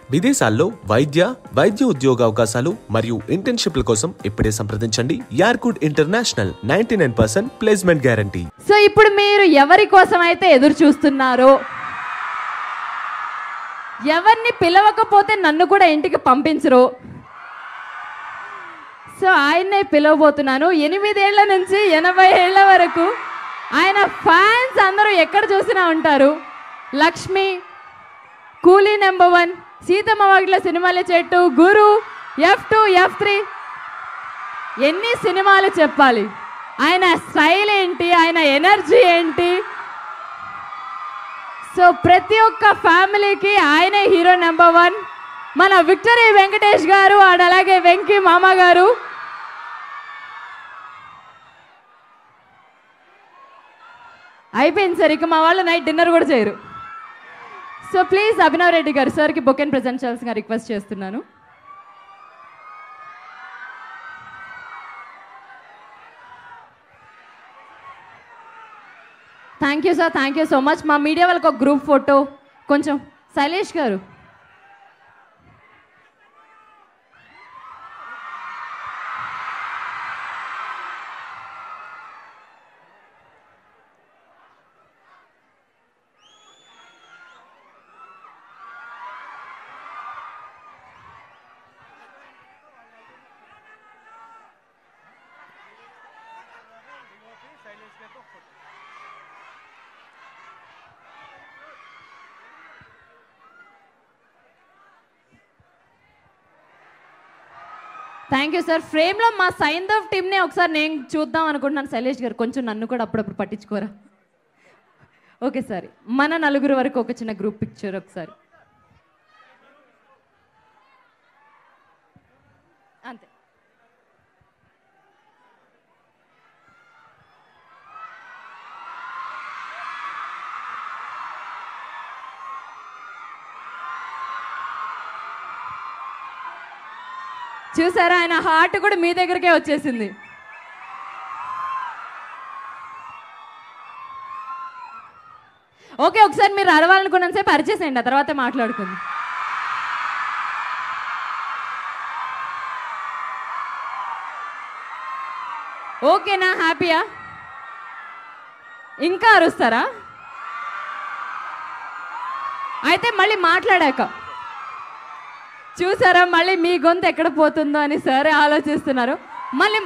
విదేశాల్లో వైద్య వైద్య ఉద్యోగ అవకాశాలు మరియు ఇంటర్న్షిప్ల కోసం ఇప్పుడే సంప్రదించండి యార్కుడ్ international ninety nine percent placement guarantee so ఇప్పుడు మీరు ఎవరి కోసం అయితే ఎదురు చూస్తున్నారో ఎవరిని పిలవకపోతే నన్ను కూడా ఇంటికి పంపించరు సో ఆయన్నే పిలవబోతున్నాను ఎనిమిదేళ్ల నుంచి ఎనభై ఏళ్ల వరకు ఆయన ఫ్యాన్స్ అందరూ ఎక్కడ చూసినా ఉంటారు లక్ష్మి కూలీ నెంబర్ వన్ సీతమ్మ వాకిట్లో సినిమాల చెట్టు గురు ఎఫ్ టూ ఎఫ్ త్రీ ఎన్ని సినిమాలు చెప్పాలి ఆయన స్టైల్ ఏంటి ఆయన ఎనర్జీ ఏంటి సో ప్రతి ఒక్క ఫ్యామిలీకి ఆయనే హీరో నెంబర్ వన్ మన విక్టరీ వెంకటేష్ గారు అండ్ అలాగే వెంకీ మామ గారు అయిపోయింది సార్ ఇక మా వాళ్ళు నైట్ డిన్నర్ కూడా చేయరు సో ప్లీజ్ అభినవ్ రెడ్డి గారు సార్కి బుక్ అండ్ ప్రజెంట్ చేయాల్సిందిగా రిక్వెస్ట్ చేస్తున్నాను thank you sir thank you so much మా మీడియా వాళ్ళకి ఒక గ్రూప్ ఫోటో కొంచెం శైలేష్ గారు థ్యాంక్ యూ సార్ ఫ్రేమ్లో మా సైన్ ఆఫ్ టీమ్నే ఒకసారి నేను చూద్దాం అనుకుంటున్నాను శైలేష్ గారు కొంచెం నన్ను కూడా అప్పుడప్పుడు పట్టించుకోరా ఓకే సార్ మన నలుగురు వరకు ఒక చిన్న గ్రూప్ పిక్చర్ ఒకసారి అంతే చూసారా ఆయన హార్ట్ కూడా మీ దగ్గరికే వచ్చేసింది ఓకే ఒకసారి మీరు అరవాలనుకున్నంత సేపు అరిచేసేయండి ఆ తర్వాత మాట్లాడుకుంది ఓకేనా హ్యాపీయా ఇంకా అరుస్తారా అయితే మళ్ళీ మాట్లాడాక చూసారా మళ్ళీ మీ గొంతు ఎక్కడ పోతుందో అని సరే ఆలోచిస్తున్నారు మళ్ళీ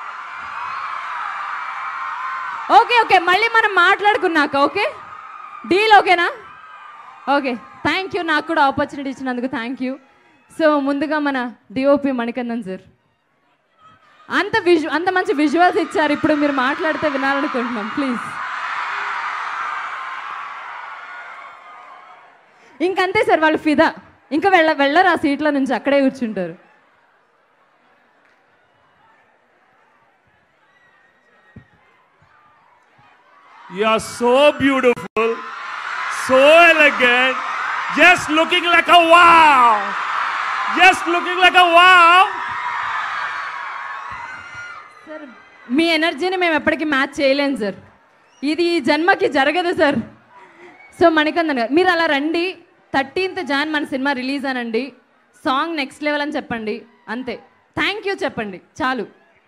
ఓకే ఓకే మళ్ళీ మనం మాట్లాడుకున్నాక ఓకే డీల్ ఓకేనా ఓకే థ్యాంక్ యూ నాకు కూడా ఆపర్చునిటీ ఇచ్చినందుకు థ్యాంక్ యూ సో ముందుగా మన డిఓపి మణికందన్ సార్ అంత విజు అంత మంచి విజువల్స్ ఇచ్చారు ఇప్పుడు మీరు మాట్లాడితే వినాలనుకుంటున్నాం ప్లీజ్ ఇంకంతే సార్ వాళ్ళు ఫిదా ఇంకా వెళ్ళ వెళ్ళరు ఆ సీట్ల నుంచి అక్కడే కూర్చుంటారు You are so beautiful, so elegant, just looking like a wow. Just looking like a wow. Sir మీ ఎనర్జీని మేము ఎప్పటికీ మ్యాచ్ చేయలేం సార్ ఇది ఈ జన్మకి జరగదు సార్ సో మణికందన్ గారు మీరు అలా రండి థర్టీన్త్ జాన్ మన సినిమా రిలీజ్ అనండి సాంగ్ నెక్స్ట్ లెవెల్ అని చెప్పండి అంతే థ్యాంక్ యూ చెప్పండి చాలు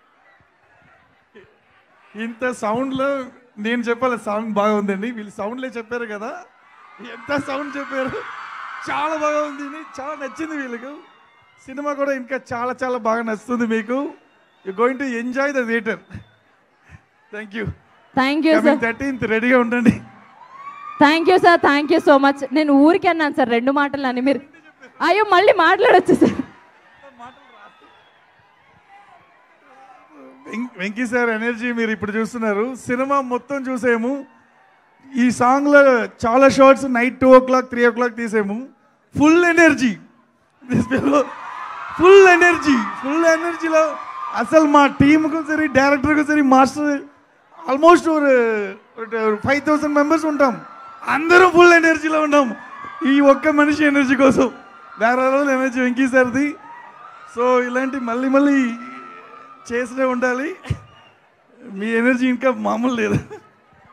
ఇంత సౌండ్లో నేను చెప్పాలి సాంగ్ బాగా ఉందండి వీళ్ళు సౌండ్లే చెప్పారు కదా ఎంత సౌండ్ చెప్పారు చాలా బాగా ఉంది ఇది. చాలా నచ్చింది వీళ్ళకు సినిమా కూడా ఇంకా చాలా చాలా బాగా నచ్చుతుంది మీకు you going to enjoy the theatre thank you thank you sir thirteenth రెడీగా ఉండండి thank you sir thank you so much నేను ఊరికి అన్నాను సార్ రెండు మాటలు అని మీరు అయ్యో మళ్ళీ మాట్లాడొచ్చు సార్ వెం- వెంకీ సార్ ఎనర్జీ మీరు ఇప్పుడు చూస్తున్నారు సినిమా మొత్తం చూసాము ఈ సాంగ్లో చాలా shots night two o'clock three o'clock తీసాము full energy full energy full ఎనర్జీలో అసలు మా టీంకు సరి డైరెక్టర్కు సరి మాస్టర్ ఆల్మోస్ట్ ఒక ఫైవ్ థౌసండ్ మెంబర్స్ ఉంటాం అందరూ ఫుల్ ఎనర్జీలో ఉన్నాం ఈ ఒక్క మనిషి ఎనర్జీ కోసం వేరే రోజులు ఎనర్జీ వెంకీ సార్ది సో ఇలాంటి మళ్ళీ మళ్ళీ చేస్తూనే ఉండాలి మీ ఎనర్జీ ఇంకా మామూలు లేదు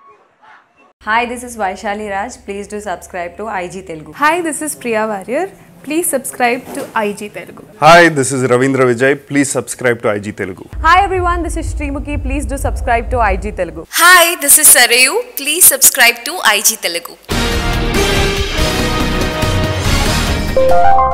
Hi, this is Vaishali Raj. Please do subscribe to IG Telugu. Hi, this is Priya Warrior. Please subscribe to IG Telugu. Hi, this is Ravindra Vijay. Please subscribe to IG Telugu. Hi everyone, this is Srimuki. Please do subscribe to IG Telugu. Hi, this is Sarayu. Please subscribe to IG Telugu.